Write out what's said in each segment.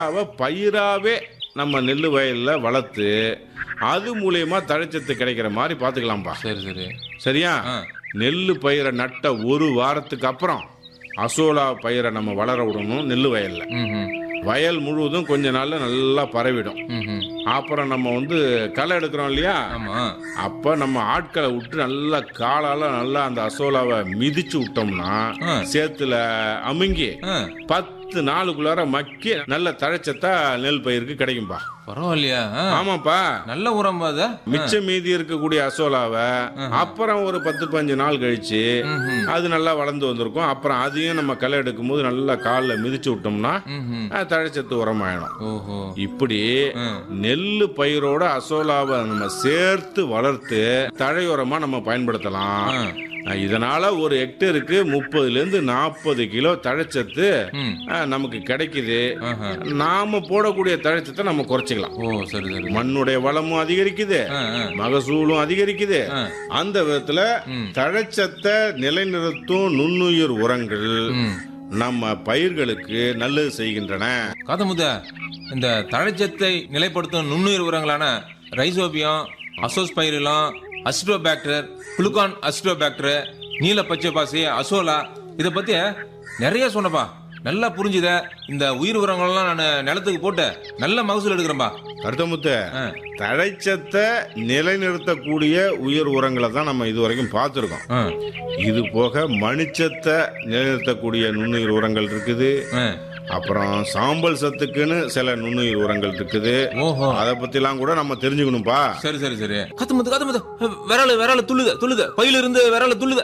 அவ பயிராவே நம்ம நெல் வயல்ல வளர்த்து அது மூலியமா தழைச்சத்து கிடைக்கிற மாதிரி பார்த்துக்கலாம்ப்பா சரி சரி சரியா ஆ. நெல் பயிரை நட்ட ஒரு வாரத்துக்கு அப்புறம் அசோலா பயிரை நம்ம வளர விடணும் நெல் வயல்ல ம் ம் வயல் முழுவதும் கொஞ்ச நாள்ல நல்லா பரவிடும் ம் ம் அப்புறம் நம்ம வந்து களை எடுக்கிறோம் இல்லையா ஆமா அப்ப நம்ம ஆட்களை விட்டு நல்லா காலால நல்லா அந்த அசோலாவை மிதிச்சு விட்டோம்னா ஆ. சேத்துல அமுங்கி ஆ பத்து நாளுக்குள்ளார மக்கி நல்ல தழைச்சத்தா நெல் பயிருக்கு கிடைக்கும்பா பரவாயில்லையா ஆ. ஆமாப்பா நல்ல உரம் அது மிச்சம் மீதி இருக்கக்கூடிய அசோலாவை அப்புறம் ஒரு பத்து பஞ்சு நாள் கழிச்சு ம் ம் அது நல்லா வளர்ந்து வந்திருக்கும் அப்புறம் அதையும் நம்ம களை எடுக்கும் போது நல்லா காலில் மிதிச்சு விட்டோம்னா ம் ம் அஹ், தழைச்சத்து உரமாயிடும் ஓஹோ இப்படி ஆ. நெல்லு பயிரோட அசோலாவை நம்ம சேர்த்து வளர்த்து தழையுரமா நம்ம பயன்படுத்தலாம் ஆ. அஹ், இதனால ஒரு ஹெக்டருக்கு முப்பதுல இருந்து நாற்பது கிலோ தழைச்சத்து ம் அஹ், நமக்கு கிடைக்குது ஆஹா. நாம போடக்கூடிய தழைச்சத்தை நம்ம குறைச்சிக்கலாம் ஓ சரி சரி மண்ணுடைய வளமும் அதிகரிக்குது ஆ ஆ மகசூலும் அதிகரிக்குது ஆ. அந்த விதத்துல ம். தழைச்சத்தை நிலைநிறுத்தும் நுண்ணுயிர் உரங்கள் ம் நம்ம பயிர்களுக்கு நல்லது செய்கின்றன காதமுத இந்த தழைச்சத்தை நிலைப்படுத்தும் நுண்ணுயிர் உரங்களான rhizobium azospirillum azotobacter gluconacetobacter நீல பச்சை பாசி அசோலா இதை பத்தி நிறைய சொன்னப்பா நல்லா புரிஞ்சுத இந்த உயிர் உரங்கள்லாம் நான் நிலத்துக்கு போட்டு நல்ல மகசூல் எடுக்கிறேன்பா கருத்தமுத்த ஆ. தழைச்சத்தை நிலைநிறுத்தக்கூடிய உயிர் உரங்களை தான் நம்ம இது வரைக்கும் பார்த்துருக்கோம் ஆ, இது போக மணிச்சத்தை நிலைநிறுத்தக்கூடிய நுண்ணுயிர் உரங்கள் இருக்குது ஆ. அப்புறம் சாம்பல் சத்துக்குன்னு சில நுண்ணுயிர் உரங்கள் இருக்குது ஓஹோ அதை பத்திலாம் கூட நம்ம தெரிஞ்சுக்கணும்பா சரி சரி சரி கத்துமுத்து கத்துமுத்து விரல விரல துள்ளுது துள்ளுது பையில இருந்து விரல துள்ளுது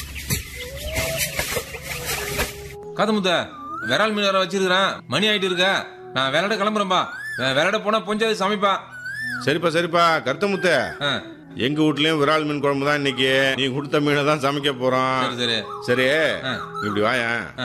கத்துமுத்த விரல் மீன் வேற வச்சிருக்கிறேன் மணி ஆயிட்டு இருக்க நான் விரட கிளம்புறேன்பா நான் விரட போனா பொஞ்சாது சமைப்பா சரிப்பா சரிப்பா கருத்தமுத்த ஆ, எங்க வீட்லயும் விரால் மீன் குழம்பு தான் இன்னைக்கு நீ கொடுத்த மீனை தான் சமைக்க போறோம் சரி சரி சரி ஆ. இப்படி வாயேன் ஆ.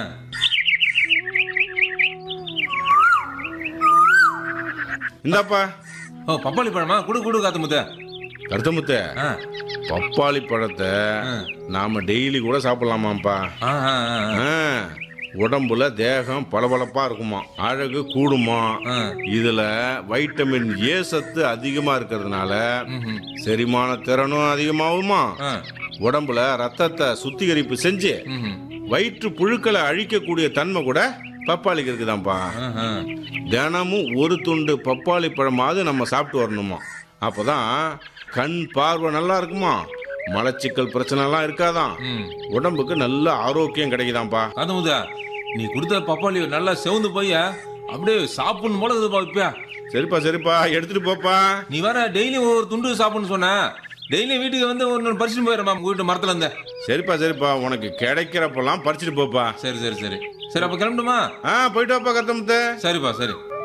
இந்தாப்பா ஓ பப்பாளி பழமா குடு குடு காத்துமுத்த கருத்தமுத்த ஆ பப்பாளி பழத்தை ஆ. நாம டெய்லி கூட சாப்பிடலாமாப்பா ஆ, ஆ, ஆ, ஆ. ஆ, உடம்புல தேகம் பளபளப்பா இருக்குமா அழகு கூடுமா ஆ. இதுல வைட்டமின் ஏ சத்து அதிகமா இருக்கிறதுனால ம்ஹும். செரிமான திறனும் அதிகமாகுமா ஆ. உடம்புல ரத்தத்தை சுத்திகரிப்பு செஞ்சு ம்ஹும். வயிற்று புழுக்களை அழிக்கக்கூடிய தன்மை கூட பப்பாளிக்கு இருக்குதாம்ப்பா ஆஹா. தினமும் ஒரு துண்டு பப்பாளி பழமாவது நம்ம சாப்பிட்டு வரணுமா அப்பதான் கண் பார்வை நல்லா இருக்குமா மலச்சிக்கல் பிரச்சனை எல்லாம் இருக்காதான் ம். உடம்புக்கு நல்ல ஆரோக்கியம் கிடைக்குதாம்ப்பா காத்துமுத்த நீ கொடுத்த பப்பாளி நல்லா செவந்து போய் அப்படியே சாப்பிடணும் போல இருக்குதுப்பா இப்ப சரிப்பா சரிப்பா எடுத்துட்டு போப்பா நீ வேற டெய்லி ஒரு துண்டு சாப்பிடணும்னு சொன்ன டெய்லி வீட்டுக்கு வந்து ஒன்னு பறிச்சுட்டு போயிடுறா உங்க வீட்டு மரத்துல இருந்து சரிப்பா சரிப்பா உனக்கு கிடைக்கிறப்பெல்லாம் பறிச்சுட்டு போப்பா சரி சரி சரி சரி அப்ப கிளம்பணுமா ஆ போயிட்டு வாப்பா கத்தமுத்த சரிப்பா சரி